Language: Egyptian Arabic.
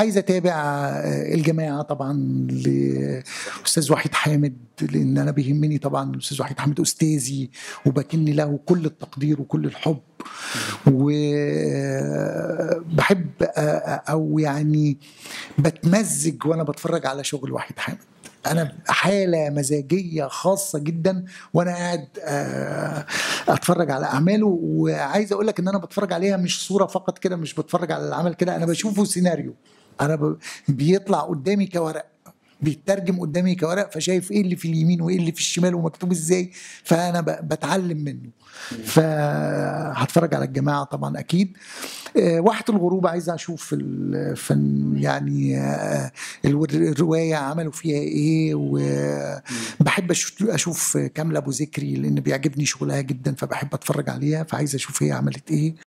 عايز اتابع آه، الجماعه طبعا لاستاذ وحيد حامد لان انا بيهمني طبعا الاستاذ وحيد حامد استاذي وبكن له كل التقدير وكل الحب وبحب او يعني بتمزج وانا بتفرج على شغل وحيد حامد انا حاله مزاجيه خاصه جدا وانا قاعد آه، اتفرج على اعماله وعايز اقول لك ان انا بتفرج عليها مش صوره فقط كده مش بتفرج على العمل كده انا بشوفه سيناريو انا ب... بيطلع قدامي كورق بيترجم قدامي كورق فشايف ايه اللي في اليمين وايه اللي في الشمال ومكتوب ازاي فانا ب- بتعلم منه فهتفرج على الجماعه طبعا اكيد آه، واحة الغروب عايز اشوف الفن يعني آه، الور- الروايه عملوا فيها ايه وبحب أش- اشوف كامله ابو ذكري لان بيعجبني شغلها جدا فبحب اتفرج عليها فعايز اشوف هي عملت ايه